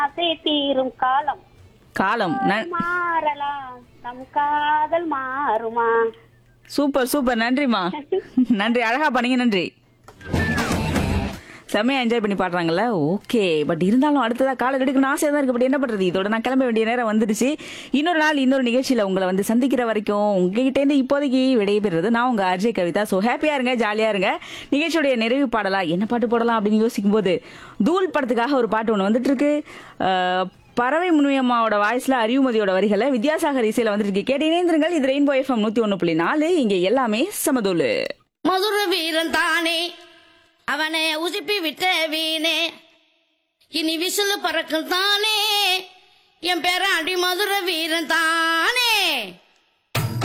ஆசை தீரும் காலம் காலம் ந- மாறலாம் நம் காதல் மாறுமா சூப்பர் சூப்பர் நன்றிம்மா நன்றி அழகா பண்ணீங்க நன்றி செம்மையா என்ஜாய் பண்ணி பாடுறாங்கல்ல ஓகே பட் இருந்தாலும் அடுத்ததா காலை எடுக்கணும் ஆசையா தான் இருக்கு பட் என்ன பண்றது இதோட நான் கிளம்ப வேண்டிய நேரம் வந்துடுச்சு இன்னொரு நாள் இன்னொரு நிகழ்ச்சியில உங்களை வந்து சந்திக்கிற வரைக்கும் உங்ககிட்ட இருந்து இப்போதைக்கு விடைபெறுறது நான் உங்க அஜய் கவிதா ஸோ ஹாப்பியா இருங்க ஜாலியா இருங்க நிகழ்ச்சியுடைய நிறைவு பாடலா என்ன பாட்டு போடலாம் அப்படின்னு யோசிக்கும் போது தூள் படத்துக்காக ஒரு பாட்டு ஒன்று வந்துட்டு இருக்கு அஹ், பறவை முனியம்மாவோட வாய்ஸ்ல அறிவுமதியோட வரிகளை வித்யாசாகர் இசையில வந்துருக்கு கேட்டு இணைந்திருங்கள் இது ரெயின்போ எஃப்எம் நூத்தி ஒண்ணு புள்ளி நாலு இங்க எல்லாமே சமதூளு மதுர வீரன் தானே அவனை உசுப்பி விட்ட வீணே இனி விசிலு பறக்கும் தானே என் பேராண்டி மதுர வீரன் தானே